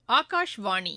ஆகாஷ்வாணி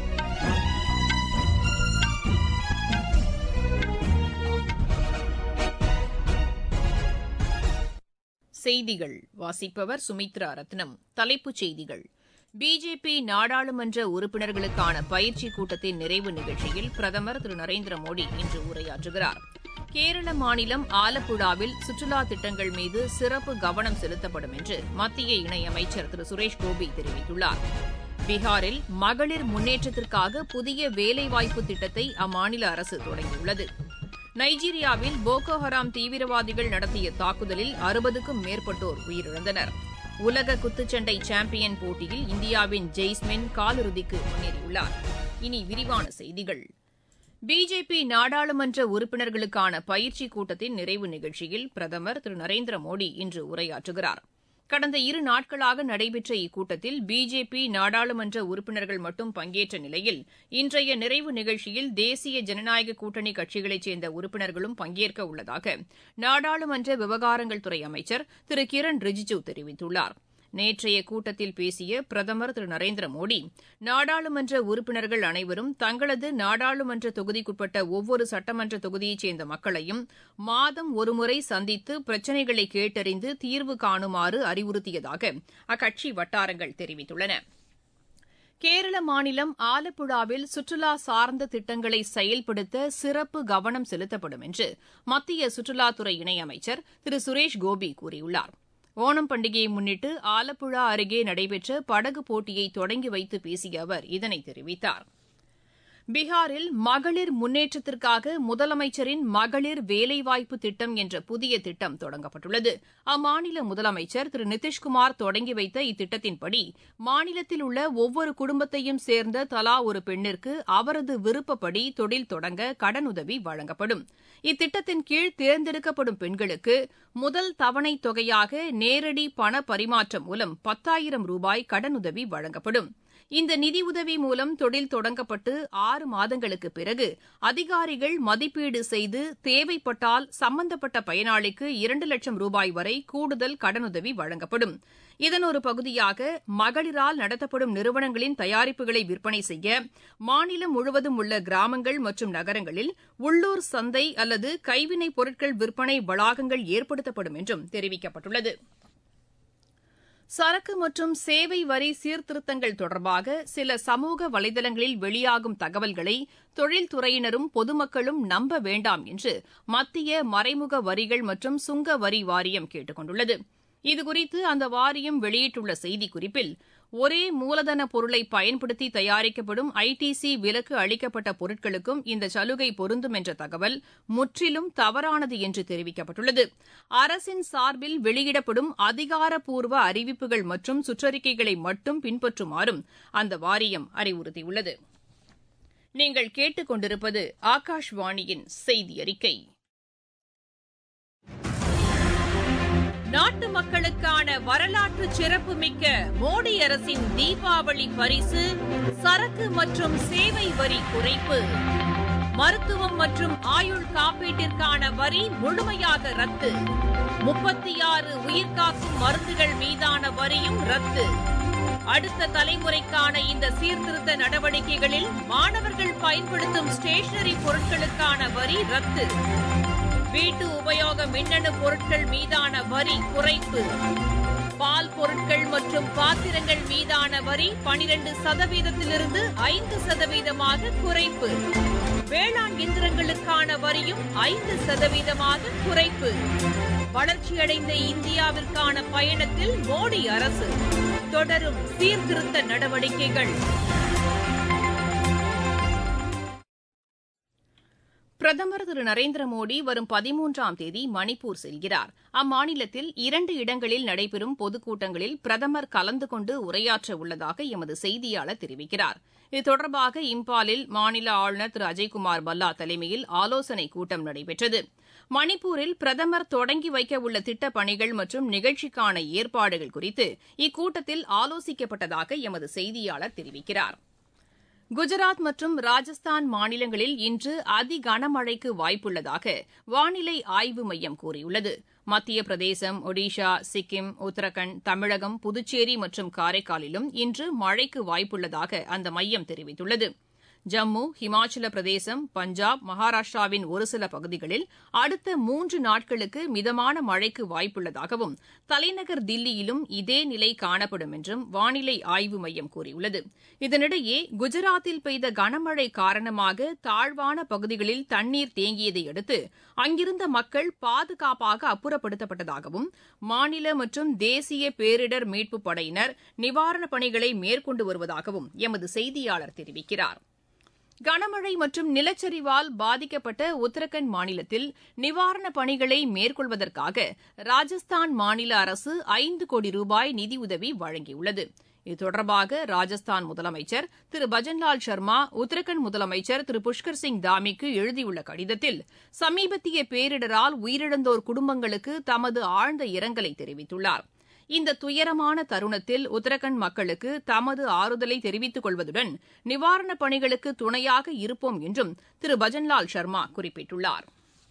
செய்திகள் வாசிப்பவர் சுமித்ரா ரத்னம் தலைப்புச் செய்திகள் பிஜேபி நாடாளுமன்ற உறுப்பினர்களுக்கான பயிற்சி கூட்டத்தின் நிறைவு நிகழ்ச்சியில் பிரதமர் திரு நரேந்திர மோடி இன்று உரையாற்றுகிறார் கேரள மாநிலம் ஆலப்புழாவில் சுற்றுலா திட்டங்கள் மீது சிறப்பு கவனம் செலுத்தப்படும் என்று மத்திய இணையமைச்சர் திரு சுரேஷ் கோபி தெரிவித்துள்ளார் பீகாரில் மகளிர் முன்னேற்றத்திற்காக புதிய வேலைவாய்ப்பு திட்டத்தை அம்மாநில அரசு தொடங்கியுள்ளது நைஜீரியாவில் போகோ ஹராம் தீவிரவாதிகள் நடத்திய தாக்குதலில் அறுபதுக்கும் மேற்பட்டோர் உயிரிழந்தனர் உலக குத்துச்சண்டை சாம்பியன் போட்டியில் இந்தியாவின் ஜெய்ஸ்மின் காலிறுதிக்கு முன்னேறியுள்ளார் இனி விரிவான செய்திகள் பிஜேபி நாடாளுமன்ற உறுப்பினர்களுக்கான பயிற்சி கூட்டத்தின் நிறைவு நிகழ்ச்சியில் பிரதமர் திரு நரேந்திர மோடி இன்று உரையாற்றுகிறார் கடந்த இரு நாட்களாக நடைபெற்ற இக்கூட்டத்தில் பிஜேபி நாடாளுமன்ற உறுப்பினர்கள் மட்டும் பங்கேற்ற நிலையில் இன்றைய நிறைவு நிகழ்ச்சியில் தேசிய ஜனநாயக கூட்டணி கட்சிகளைச் சேர்ந்த உறுப்பினர்களும் பங்கேற்க உள்ளதாக நாடாளுமன்ற விவகாரங்கள் துறை அமைச்சர் திரு கிரண் ரிஜிஜூ தெரிவித்துள்ளார் நேற்றைய கூட்டத்தில் பேசிய பிரதமர் திரு நரேந்திர மோடி நாடாளுமன்ற உறுப்பினர்கள் அனைவரும் தங்களது நாடாளுமன்ற தொகுதிக்குட்பட்ட ஒவ்வொரு சட்டமன்ற தொகுதியைச் சேர்ந்த மக்களையும் மாதம் ஒருமுறை சந்தித்து பிரச்சினைகளை கேட்டறிந்து தீர்வு காணுமாறு அறிவுறுத்தியதாக அக்கட்சி வட்டாரங்கள் தெரிவித்துள்ளன கேரள மாநிலம் ஆலப்புழாவில் சுற்றுலா சார்ந்த திட்டங்களை செயல்படுத்த சிறப்பு கவனம் செலுத்தப்படும் என்று மத்திய சுற்றுலாத்துறை இணையமைச்சர் திரு சுரேஷ் கோபி கூறியுள்ளார் ஓணம் பண்டிகையை முன்னிட்டு ஆலப்புழா அருகே நடைபெற்ற படகு போட்டியை தொடங்கி வைத்து பேசிய அவர் இதனை தெரிவித்தார் பீகாரில் மகளிர் முன்னேற்றத்திற்காக முதலமைச்சரின் மகளிர் வேலைவாய்ப்பு திட்டம் என்ற புதிய திட்டம் தொடங்கப்பட்டுள்ளது அம்மாநில முதலமைச்சர் திரு நிதிஷ்குமார் தொடங்கி வைத்த இத்திட்டத்தின்படி மாநிலத்தில் உள்ள ஒவ்வொரு குடும்பத்தையும் சேர்ந்த தலா ஒரு பெண்ணிற்கு அவரது விருப்பப்படி தொழில் தொடங்க கடனுதவி வழங்கப்படும் இத்திட்டத்தின் கீழ் தேர்ந்தெடுக்கப்படும் பெண்களுக்கு முதல் தவணைத் தொகையாக நேரடி பண பரிமாற்றம் மூலம் பத்தாயிரம் ரூபாய் கடனுதவி வழங்கப்படும் இந்த நிதியுதவி மூலம் தொழில் தொடங்கப்பட்டு ஆறு மாதங்களுக்கு பிறகு அதிகாரிகள் மதிப்பீடு செய்து தேவைப்பட்டால் சம்பந்தப்பட்ட பயனாளிக்கு இரண்டு லட்சம் ரூபாய் வரை கூடுதல் கடனுதவி வழங்கப்படும் இதன் ஒரு பகுதியாக மகளிரால் நடத்தப்படும் நிறுவனங்களின் தயாரிப்புகளை விற்பனை செய்ய மாநிலம் முழுவதும் உள்ள கிராமங்கள் மற்றும் நகரங்களில் உள்ளூர் சந்தை அல்லது கைவினைப் பொருட்கள் விற்பனை வளாகங்கள் ஏற்படுத்தப்படும் என்றும் தெரிவிக்கப்பட்டுள்ளது சரக்கு மற்றும் சேவை வரி சீர்திருத்தங்கள் தொடர்பாக சில சமூக வலைதளங்களில் வெளியாகும் தகவல்களை தொழில்துறையினரும் பொதுமக்களும் நம்ப வேண்டாம் என்று மத்திய மறைமுக வரிகள் மற்றும் சுங்க வரி வாரியம் கேட்டுக் கொண்டுள்ளது இதுகுறித்து அந்த வாரியம் வெளியிட்டுள்ள செய்திக்குறிப்பில் ஒரே மூலதன பொருளை பயன்படுத்தி தயாரிக்கப்படும் ஐடிசி விலக்கு அளிக்கப்பட்ட பொருட்களுக்கும் இந்த சலுகை பொருந்தும் என்ற தகவல் முற்றிலும் தவறானது என்று தெரிவிக்கப்பட்டுள்ளது அரசின் சார்பில் வெளியிடப்படும் அதிகாரப்பூர்வ அறிவிப்புகள் மற்றும் சுற்றறிக்கைகளை மட்டும் பின்பற்றுமாறும் அந்த வாரியம் அறிவுறுத்தியுள்ளது நீங்கள் கேட்டுக்கொண்டிருப்பது ஆகாஷ்வாணியின் செய்தி அறிக்கை நாட்டு மக்களுக்கான வரலாற்று சிறப்புமிக்க மோடி அரசின் தீபாவளி பரிசு சரக்கு மற்றும் சேவை வரி குறைப்பு மருத்துவம் மற்றும் ஆயுள் காப்பீட்டிற்கான வரி முழுமையாக ரத்து முப்பத்தி ஆறு உயிர்காக்கும் மருந்துகள் மீதான வரியும் ரத்து அடுத்த தலைமுறைக்கான இந்த சீர்திருத்த நடவடிக்கைகளில் மாணவர்கள் பயன்படுத்தும் ஸ்டேஷனரி பொருட்களுக்கான வரி ரத்து வீட்டு உபயோக மின்னணு பொருட்கள் மீதான வரி குறைப்பு பால் பொருட்கள் மற்றும் பாத்திரங்கள் மீதான வரி பனிரெண்டு சதவீதத்திலிருந்து ஐந்து சதவீதமாக குறைப்பு வேளாண் இயந்திரங்களுக்கான வரியும் ஐந்து சதவீதமாக குறைப்பு வளர்ச்சியடைந்த இந்தியாவிற்கான பயணத்தில் மோடி அரசு தொடரும் சீர்திருத்த நடவடிக்கைகள் பிரதமர் திரு நரேந்திர மோடி வரும் பதிமூன்றாம் தேதி மணிப்பூர் செல்கிறார் அம்மாநிலத்தில் இரண்டு இடங்களில் நடைபெறும் பொதுக்கூட்டங்களில் பிரதமர் கலந்து கொண்டு உரையாற்ற உள்ளதாக எமது செய்தியாளர் தெரிவிக்கிறார் இது தொடர்பாக இம்பாலில் மாநில ஆளுநர் திரு அஜய்குமார் பல்லா தலைமையில் ஆலோசனைக் கூட்டம் நடைபெற்றது மணிப்பூரில் பிரதமர் தொடங்கி வைக்க உள்ள திட்டப் பணிகள் மற்றும் நிகழ்ச்சிக்கான ஏற்பாடுகள் குறித்து இக்கூட்டத்தில் ஆலோசிக்கப்பட்டதாக எமது செய்தியாளர் தெரிவிக்கிறார் குஜராத் மற்றும் ராஜஸ்தான் மாநிலங்களில் இன்று அதி கனமழைக்கு வாய்ப்புள்ளதாக வானிலை ஆய்வு மையம் கூறியுள்ளது மத்திய பிரதேசம் ஒடிஷா சிக்கிம் உத்தரகண்ட் தமிழகம் புதுச்சேரி மற்றும் காரைக்காலிலும் இன்று மழைக்கு வாய்ப்புள்ளதாக அந்த மையம் தெரிவித்துள்ளது ஜம்மு ஹிமாச்சல பிரதேசம் பஞ்சாப் மகாராஷ்டிராவின் ஒரு சில பகுதிகளில் அடுத்த மூன்று நாட்களுக்கு மிதமான மழைக்கு வாய்ப்புள்ளதாகவும் தலைநகர் தில்லியிலும் இதே நிலை காணப்படும் என்றும் வானிலை ஆய்வு மையம் கூறியுள்ளது இதனிடையே குஜராத்தில் பெய்த கனமழை காரணமாக தாழ்வான பகுதிகளில் தண்ணீர் தேங்கியதை அடுத்து அங்கிருந்த மக்கள் பாதுகாப்பாக அப்புறப்படுத்தப்பட்டதாகவும் மாநில மற்றும் தேசிய பேரிடர் மீட்புப் படையினர் நிவாரணப் பணிகளை மேற்கொண்டு வருவதாகவும் எமது செய்தியாளர் தெரிவிக்கிறார் கனமழை மற்றும் நிலச்சரிவால் பாதிக்கப்பட்ட உத்தரகண்ட் மாநிலத்தில் நிவாரணப் பணிகளை மேற்கொள்வதற்காக ராஜஸ்தான் மாநில அரசு ஐந்து கோடி ரூபாய் நிதியுதவி வழங்கியுள்ளது இது தொடர்பாக ராஜஸ்தான் முதலமைச்சர் திரு பஜன்லால் சர்மா உத்தரகண்ட் முதலமைச்சர் திரு புஷ்கர் சிங் தாமிக்கு எழுதியுள்ள கடிதத்தில் சமீபத்திய பேரிடரால் உயிரிழந்தோர் குடும்பங்களுக்கு தமது ஆழ்ந்த இரங்கலை தெரிவித்துள்ளார் இந்த துயரமான தருணத்தில் உத்தரகண்ட் மக்களுக்கு தமது ஆறுதலை தெரிவித்துக் கொள்வதுடன் நிவாரணப் பணிகளுக்கு துணையாக இருப்போம் என்றும் திரு பஜன்லால் சர்மா குறிப்பிட்டுள்ளார்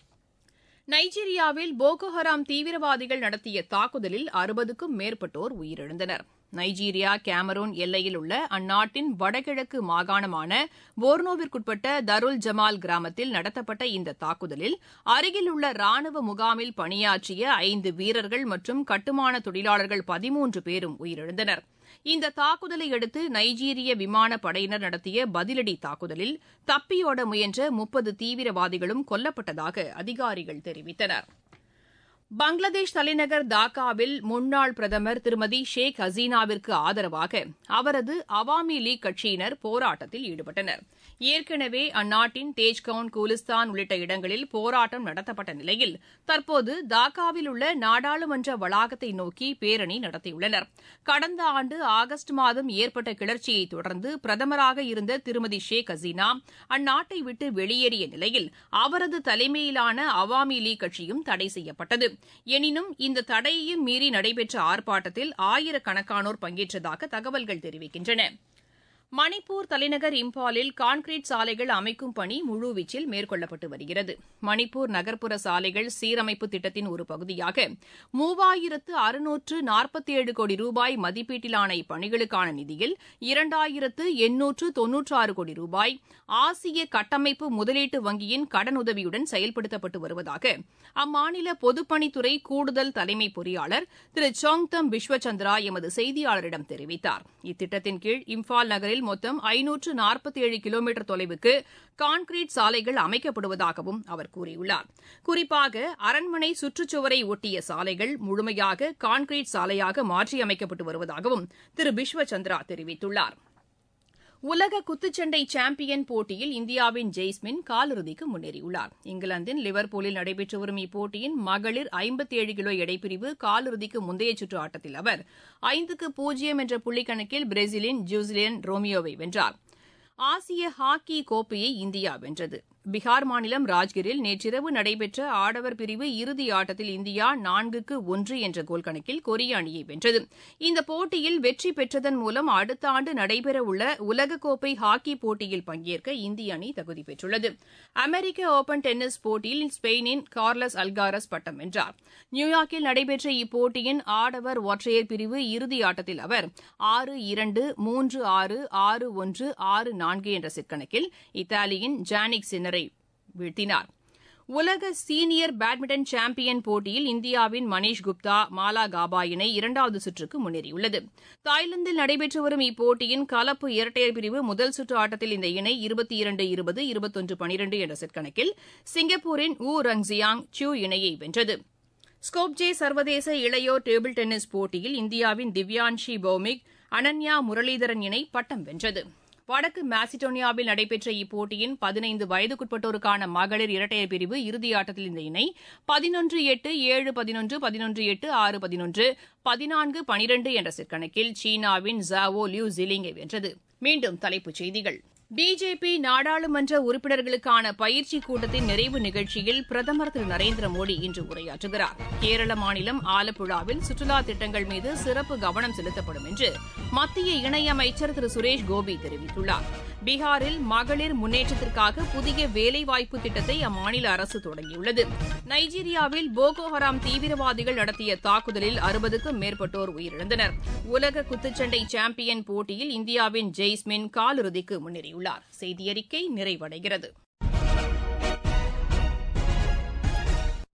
நைஜீரியாவில் போகோஹராம் தீவிரவாதிகள் நடத்திய தாக்குதலில் அறுபதுக்கும் மேற்பட்டோர் உயிரிழந்தனர் நைஜீரியா கேமரூன் எல்லையில் உள்ள அந்நாட்டின் வடகிழக்கு மாகாணமான போர்னோவிற்குட்பட்ட தருல் ஜமால் கிராமத்தில் நடத்தப்பட்ட இந்த தாக்குதலில் அருகிலுள்ள ராணுவ முகாமில் பணியாற்றிய ஐந்து வீரர்கள் மற்றும் கட்டுமான தொழிலாளர்கள் பதிமூன்று பேரும் உயிரிழந்தனர் இந்த தாக்குதலை அடுத்து நைஜீரிய விமானப் படையினர் நடத்திய பதிலடி தாக்குதலில் தப்பியோட முயன்ற முப்பது தீவிரவாதிகளும் கொல்லப்பட்டதாக அதிகாரிகள் தெரிவித்தனா் பங்களாதேஷ் தலைநகர் டாக்காவில் முன்னாள் பிரதமர் திருமதி ஷேக் ஹசீனாவிற்கு ஆதரவாக அவரது அவாமி லீக் கட்சியினர் போராட்டத்தில் ஈடுபட்டனர் ஏற்கனவே அந்நாட்டின் தேஜ்கவுன் கூலிஸ்தான் உள்ளிட்ட இடங்களில் போராட்டம் நடத்தப்பட்ட நிலையில் தற்போது டாக்காவில் உள்ள நாடாளுமன்ற வளாகத்தை நோக்கி பேரணி நடத்தியுள்ளனர் கடந்த ஆண்டு ஆகஸ்ட் மாதம் ஏற்பட்ட கிளர்ச்சியை தொடர்ந்து பிரதமராக இருந்த திருமதி ஷேக் ஹசீனா அந்நாட்டை விட்டு வெளியேறிய நிலையில் அவரது தலைமையிலான அவாமி லீக் கட்சியும் தடை செய்யப்பட்டது எனினும் இந்த தடையையும் மீறி நடைபெற்ற ஆர்ப்பாட்டத்தில் ஆயிரக்கணக்கானோர் பங்கேற்றதாக தகவல்கள் தெரிவிக்கின்றன மணிப்பூர் தலைநகர் இம்பாலில் கான்கிரீட் சாலைகள் அமைக்கும் பணி முழுவீச்சில் மேற்கொள்ளப்பட்டு வருகிறது மணிப்பூர் நகர்ப்புற சாலைகள் சீரமைப்பு திட்டத்தின் ஒரு பகுதியாக மூவாயிரத்து அறுநூற்று நாற்பத்தேழு கோடி ரூபாய் மதிப்பீட்டிலான இப்பணிகளுக்கான நிதியில் இரண்டாயிரத்து எண்ணூற்று தொன்னூற்றாறு கோடி ரூபாய் ஆசிய கட்டமைப்பு முதலீட்டு வங்கியின் கடனுதவியுடன் செயல்படுத்தப்பட்டு வருவதாக அம்மாநில பொதுப்பணித்துறை கூடுதல் தலைமை பொறியாளர் திரு சோங்தம் விஸ்வச்சந்திரா எமது செய்தியாளரிடம் தெரிவித்தார் இத்திட்டத்தின் கீழ் இம்பால் நகரில் மொத்தம் ஐநூற்று நாற்பத்தி ஏழு கிலோமீட்டர் தொலைவுக்கு கான்கிரீட் சாலைகள் அமைக்கப்படுவதாகவும் அவர் கூறியுள்ளார் குறிப்பாக அரண்மனை சுற்றுச்சுவரை ஒட்டிய சாலைகள் முழுமையாக கான்கிரீட் சாலையாக மாற்றியமைக்கப்பட்டு வருவதாகவும் திரு பிஸ்வச்சந்திரா தெரிவித்துள்ளார் உலக குத்துச்சண்டை சாம்பியன் போட்டியில் இந்தியாவின் ஜெய்ஸ்மின் காலிறுதிக்கு முன்னேறியுள்ளார் இங்கிலாந்தின் லிவர்பூலில் நடைபெற்று வரும் இப்போட்டியின் மகளிர் ஐம்பத்தி ஏழு கிலோ எடைப்பிரிவு காலிறுதிக்கு முந்தைய சுற்று ஆட்டத்தில் அவர் ஐந்துக்கு பூஜ்ஜியம் என்ற புள்ளிக்கணக்கில் பிரேசிலின் ஜூசிலியன் ரோமியோவை வென்றார் ஆசிய ஹாக்கி கோப்பையை இந்தியா வென்றது பீகார் மாநிலம் ராஜ்கிரில் நேற்றிரவு நடைபெற்ற ஆடவர் பிரிவு இறுதி ஆட்டத்தில் இந்தியா நான்குக்கு ஒன்று என்ற கோல் கணக்கில் கொரிய அணியை வென்றது இந்த போட்டியில் வெற்றி பெற்றதன் மூலம் அடுத்த ஆண்டு நடைபெறவுள்ள உலகக்கோப்பை ஹாக்கி போட்டியில் பங்கேற்க இந்திய அணி தகுதி பெற்றுள்ளது அமெரிக்க ஓபன் டென்னிஸ் போட்டியில் ஸ்பெயினின் கார்லஸ் அல்காரஸ் பட்டம் வென்றார் நியூயார்க்கில் நடைபெற்ற இப்போட்டியின் ஆடவர் ஒற்றையர் பிரிவு இறுதி ஆட்டத்தில் அவர் ஆறு இரண்டு மூன்று ஆறு ஆறு ஒன்று ஆறு நான்கு என்ற செட் கணக்கில் இத்தாலியின் ஜானிக் சின்னரை வீழ்த்தினார் உலக சீனியர் பேட்மிண்டன் சாம்பியன் போட்டியில் இந்தியாவின் மணீஷ் குப்தா மாலா காபா இணை இரண்டாவது சுற்றுக்கு முன்னேறியுள்ளது தாய்லாந்தில் நடைபெற்று வரும் இப்போட்டியின் கலப்பு இரட்டையர் பிரிவு முதல் சுற்று ஆட்டத்தில் இந்த இணை இருபத்தி இரண்டு இருபது இருபத்தொன்று பனிரெண்டு என்ற செட் கணக்கில் சிங்கப்பூரின் ஊ ரங்ஜியாங் சியூ இணையை வென்றது ஸ்கோப்ஜே சர்வதேச இளையோர் டேபிள் டென்னிஸ் போட்டியில் இந்தியாவின் திவ்யான்ஷி பௌமிக் அனன்யா முரளிதரன் இணை பட்டம் வென்றது வடக்கு மாசிடோனியாவில் நடைபெற்ற இப்போட்டியின் பதினைந்து வயதுக்குட்பட்டோருக்கான மகளிர் இரட்டையர் பிரிவு இறுதியாட்டத்தில் இந்த இணை பதினொன்று எட்டு ஏழு பதினொன்று பதினொன்று எட்டு ஆறு பதினொன்று பதினான்கு பனிரெண்டு என்ற செட் கணக்கில் சீனாவின் ஜாவோ லியூ ஜிலிங்கை வென்றது மீண்டும் தலைப்புச் செய்திகள் பிஜேபி நாடாளுமன்ற உறுப்பினர்களுக்கான பயிற்சி கூட்டத்தின் நிறைவு நிகழ்ச்சியில் பிரதமர் திரு நரேந்திர மோடி இன்று உரையாற்றுகிறார் கேரள மாநிலம் ஆலப்புழாவில் சுற்றுலா திட்டங்கள் மீது சிறப்பு கவனம் செலுத்தப்படும் என்று மத்திய இணையமைச்சர் திரு சுரேஷ் கோபி தெரிவித்துள்ளார் பீகாரில் மகளிர் முன்னேற்றத்திற்காக புதிய வேலைவாய்ப்பு திட்டத்தை அம்மாநில அரசு தொடங்கியுள்ளது நைஜீரியாவில் போகோ ஹராம் தீவிரவாதிகள் நடத்திய தாக்குதலில் அறுபதுக்கும் மேற்பட்டோர் உயிரிழந்தனர் உலக குத்துச்சண்டை சாம்பியன் போட்டியில் இந்தியாவின் ஜெய்ஸ்மின் காலிறுதிக்கு முன்னேறியுள்ளார் செய்தியறிக்கை நிறைவடைகிறது